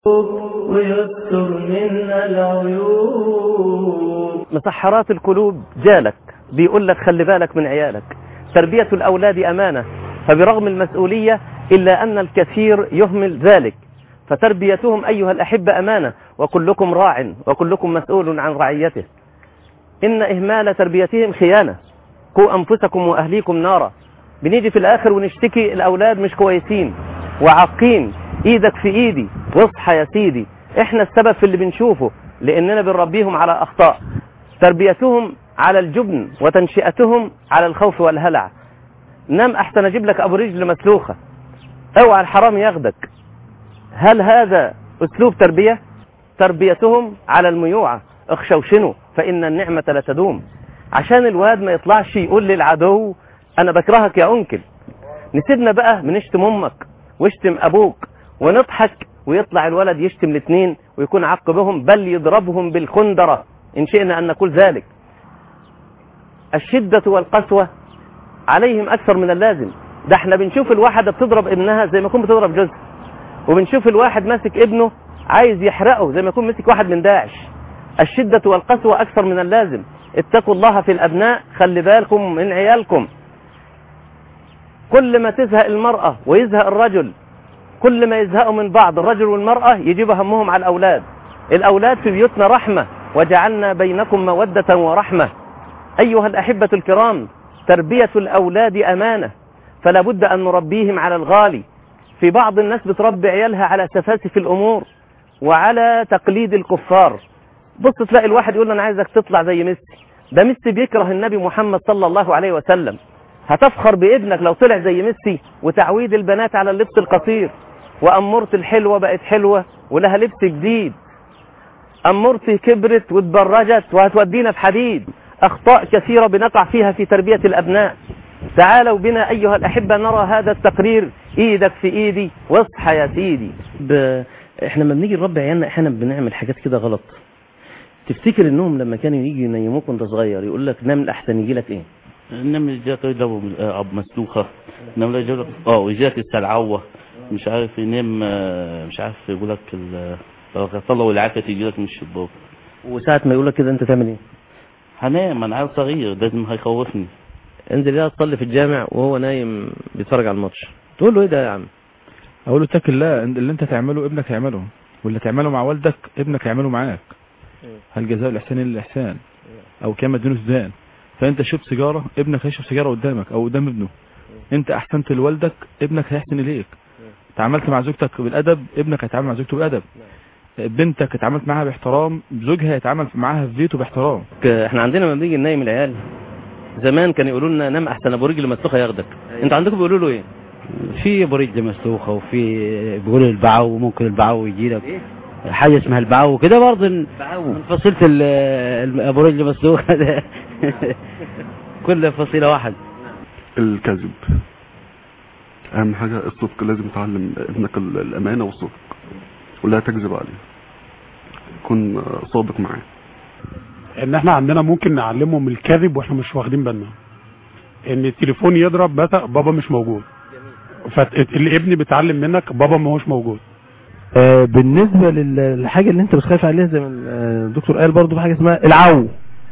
ويستر منا العيوب مسحرات القلوب جالك بيقول لك خلي بالك من عيالك تربية الأولاد أمانة فبرغم المسؤولية إلا أن الكثير يهمل ذلك فتربيتهم أيها الأحبة أمانة وكلكم راع وكلكم مسؤول عن رعيته إن إهمال تربيتهم خيانة قوا أنفسكم وأهليكم نارا بنيجي في الآخر ونشتكي الأولاد مش كويسين وعاقين إيدك في إيدي واصحى يا سيدي إحنا السبب في اللي بنشوفه لأننا بنربيهم على أخطاء تربيتهم على الجبن وتنشئتهم على الخوف والهلع نام أحسن أجيب لك أبو رجل مسلوخة اوعى الحرام ياخدك هل هذا أسلوب تربية تربيتهم على الميوعة اخشوشنوا فإن النعمة لا تدوم عشان الواد ما يطلعش يقول للعدو أنا بكرهك يا أنكل نسيبنا بقى بنشتم أمك واشتم أبوك ونضحك ويطلع الولد يشتم الاثنين ويكون عقبهم بل يضربهم بالخندرة إن شئنا أن نقول ذلك الشدة والقسوة عليهم أكثر من اللازم ده احنا بنشوف الواحدة بتضرب ابنها زي ما يكون بتضرب جوزها وبنشوف الواحد ماسك ابنه عايز يحرقه زي ما يكون مسك واحد من داعش الشدة والقسوة أكثر من اللازم اتقوا الله في الأبناء خلي بالكم من عيالكم كل ما تزهق المرأة ويزهق الرجل كل ما يزهقوا من بعض الرجل والمرأة يجيب همهم على الأولاد الأولاد في بيوتنا رحمة وجعلنا بينكم مودة ورحمة أيها الأحبة الكرام تربية الأولاد أمانة فلا بد أن نربيهم على الغالي في بعض الناس بتربي عيالها على سفاسف الأمور وعلى تقليد الكفار بص تلاقي الواحد يقول له أنا عايزك تطلع زي ميسي ده ميسي بيكره النبي محمد صلى الله عليه وسلم هتفخر بابنك لو طلع زي ميسي وتعويد البنات على اللبس القصير وأمورتي الحلوة بقت حلوة ولها لبس جديد أمورتي كبرت واتبرجت وهتودينا في حديد أخطاء كثيرة بنقع فيها في تربية الأبناء تعالوا بنا أيها الأحبة نرى هذا التقرير إيدك في إيدي واصحى يا سيدي ب... احنا لما بنيجي نربي عيالنا احيانا بنعمل حاجات كده غلط تفتكر انهم لما كانوا يجي ينيموك وانت صغير يقول لك نام الاحسن يجي لك ايه انما يجيك يضربوا اب مسلوخه انما يجيك اه ويجيك السلعوه مش عارف ينام آه، مش عارف يقول لك ال- لو طلعوا العافيه تيجي لك من الشباك وساعة ما يقول لك كده انت تعمل ايه هنام انا عيل صغير لازم هيخوفني انزل يا تصلي في الجامع وهو نايم بيتفرج على الماتش تقول له ايه ده يا عم اقول له اتق الله اللي انت تعمله ابنك هيعمله واللي تعمله مع والدك ابنك هيعمله معاك هل جزاء الاحسان الا الاحسان او كما دين الزان فانت شربت سيجاره ابنك هيشرب سيجاره قدامك او قدام ابنه انت احسنت لوالدك ابنك هيحسن اليك تعاملت مع زوجتك بالادب ابنك هيتعامل مع زوجته بادب بنتك اتعاملت معاها باحترام زوجها هيتعامل معاها في بيته باحترام احنا عندنا لما بنيجي ننيم العيال زمان كانوا يقولوا لنا نام احسن ابو رجل مسلوخه ياخدك انتوا عندكم بيقولوا له ايه في ابو رجل مسلوخه وفي بيقولوا البعو ممكن البعو يجي لك حاجه اسمها البعو كده برضه من من فصيله ال- ال- ابو رجل مسلوخه ده كل فصيله واحد الكذب اهم حاجة الصدق لازم تعلم ابنك ال- الامانة والصدق ولا تكذب عليه كن صادق معاه ان احنا عندنا ممكن نعلمهم الكذب واحنا مش واخدين بالنا ان التليفون يضرب مثلا بابا مش موجود فالابن بيتعلم منك بابا ما هوش موجود آه، بالنسبة لل- للحاجة اللي انت بتخاف عليها زي ما آه، الدكتور قال برضو في حاجة اسمها العو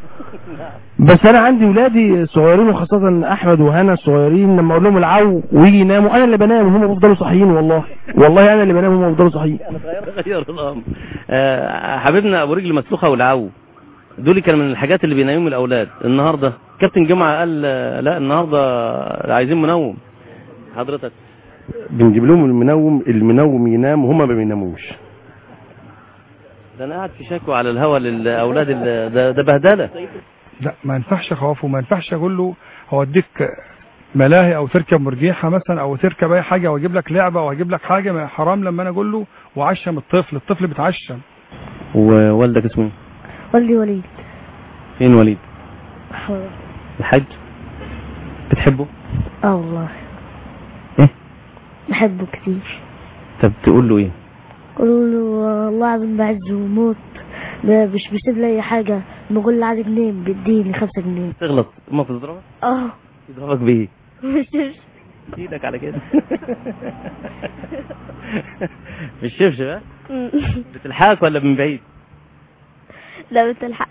بس انا عندي ولادي صغيرين وخاصة احمد وهنا الصغيرين لما اقول لهم العو ويجي يناموا انا اللي بنام وهم بيفضلوا صاحيين والله والله انا اللي بنام وهم بيفضلوا صاحيين غير الامر آه، حبيبنا ابو رجل مسلوخه والعو دول كان من الحاجات اللي بينيموا الاولاد النهارده كابتن جمعه قال آه، لا النهارده عايزين منوم حضرتك بنجيب لهم المنوم المنوم ينام وهم ما بيناموش ده انا قاعد في شكوى على الهوا للاولاد ال- ده, ده بهدله لا ما ينفعش اخوفه ما ينفعش اقول له هوديك ملاهي او تركب مرجيحه مثلا او تركب اي حاجه واجيب لك لعبه او اجيب لك حاجه ما حرام لما انا اقول له وعشم الطفل الطفل بيتعشم ووالدك اسمه ايه؟ والدي وليد فين وليد الحاج بتحبه اه والله إيه؟ بحبه كتير طب تقول له ايه قولوا له والله عم بعز وموت ب- مش بيسيب لي اي حاجه بقول له علي جنيه بيديني خمسة جنيه تغلط ما تضربك اه يضربك بايه مش ايدك على كده مش شبشب ها بتلحقك ولا من بعيد لا بتلحق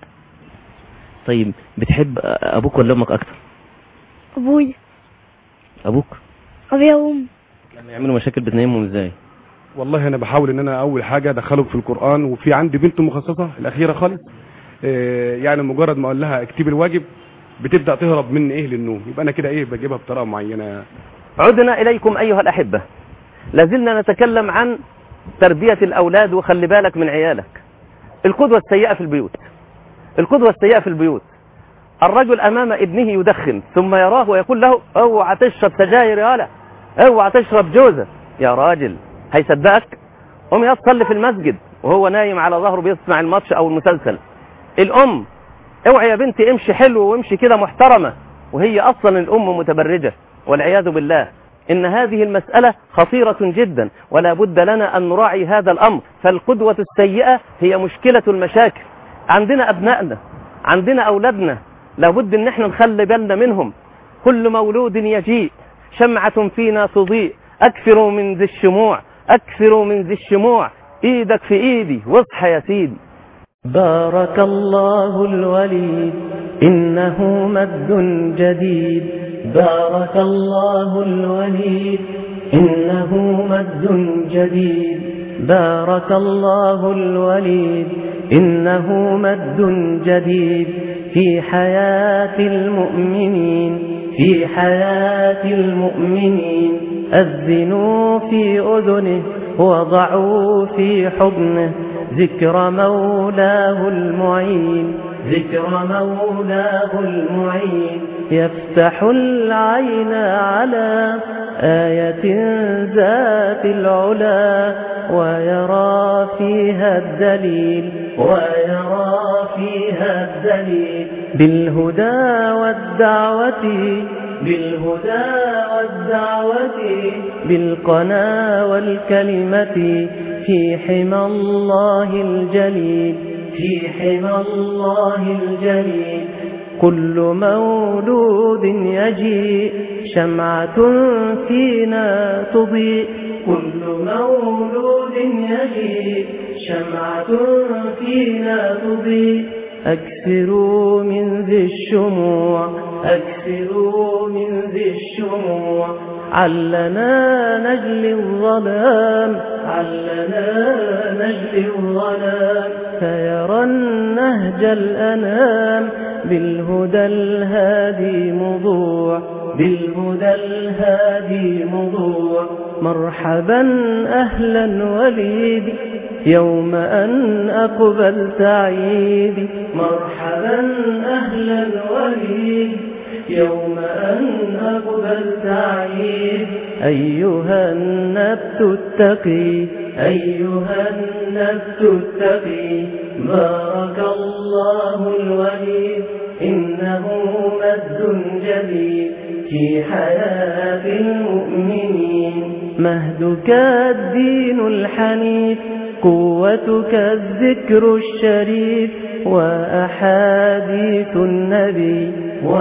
طيب بتحب ابوك ولا امك اكتر ابويا ابوك ابويا وامي لما يعملوا مشاكل بتنيمهم ازاي والله انا بحاول ان انا اول حاجه ادخلهم في القران وفي عندي بنت مخصصه الاخيره خالص آه، يعني مجرد ما اقول لها اكتبي الواجب بتبدا تهرب مني ايه للنوم يبقى انا كده ايه بجيبها بطريقه معينه عدنا إليكم أيها الأحبة لازلنا نتكلم عن تربية الأولاد وخلي بالك من عيالك القدوة السيئة في البيوت القدوة السيئة في البيوت الرجل أمام ابنه يدخن ثم يراه ويقول له اوعى تشرب سجاير يا ولا اوعى تشرب جوزة يا راجل هيصدقك قوم يصلي في المسجد وهو نايم على ظهره بيسمع الماتش أو المسلسل الأم اوعي يا بنتي امشي حلو وامشي كده محترمة وهي أصلا الأم متبرجة والعياذ بالله إن هذه المسألة خطيرة جدا ولا بد لنا أن نراعي هذا الأمر فالقدوة السيئة هي مشكلة المشاكل عندنا أبنائنا عندنا أولادنا لابد أن احنا نخلي بالنا منهم كل مولود يجيء شمعة فينا تضيء أكثروا من ذي الشموع أكثروا من ذي الشموع إيدك في إيدي واصحى يا سيدي بارك الله الوليد إنه مد جديد بارك الله الوليد إنه مد جديد بارك الله الوليد إنه مد جديد في حياة المؤمنين في حياة المؤمنين أذنوا في أذنه وضعوا في حضنه ذكر مولاه المعين ذكر مولاه المعين يفتح العين على آية ذات العلا ويرى فيها الدليل ويرى فيها الدليل بالهدى والدعوة بالهدى والدعوة بالقنا والكلمة في حمى الله الجليل في حمى الله الجليل كل مولود يجيء شمعة فينا تضيء كل مولود يجيء شمعة فينا تضيء أكثروا من ذي الشموع أكثروا من ذي الشموع علنا نجلي الظلام علنا نجلي الظلام فيرى النهج الأنام بالهدى الهادي مضوع بالهدى الهادي مضوع مرحبا أهلا وليدي يوم أن أقبلت عيدي مرحبا أهلا وليدي يوم أن أقبلت عيد أيها النبت التقي أيها النبت التقي بارك الله الوليد إنه مد جديد في حياة المؤمنين مهدك الدين الحنيف قوتك الذكر الشريف وأحاديث النبي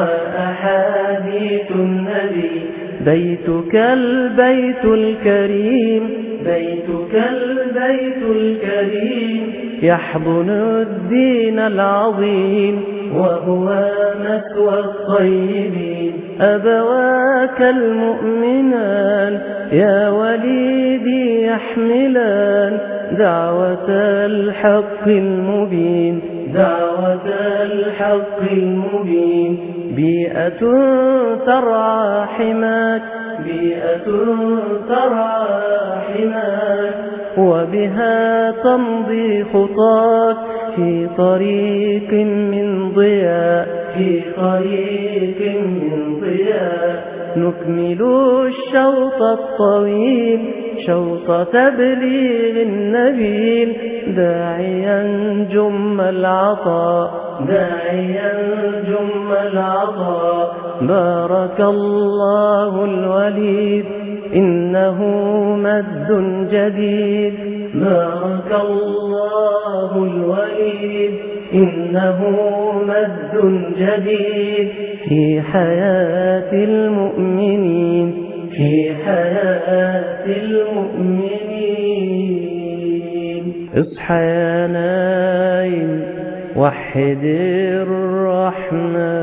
وأحاديث النبي بيتك البيت الكريم بيتك البيت الكريم يحضن الدين العظيم وهو مثوى الطيبين أبواك المؤمنان يا وليدي يحملان دعوة الحق المبين دعوة الحق المبين بيئة ترعى حماك بيئة ترعى حماك وبها تمضي خطاك في طريق من ضياء في طريق من ضياء نكمل الشوط الطويل شوط تبليغ النبيل داعيا جم العطاء داعيا جم العطاء بارك الله الوليد إنه مد جديد بارك الله الوليد إنه مد جديد في حياة المؤمنين في حياة المؤمنين اصحى يا نايم وحد الرحمن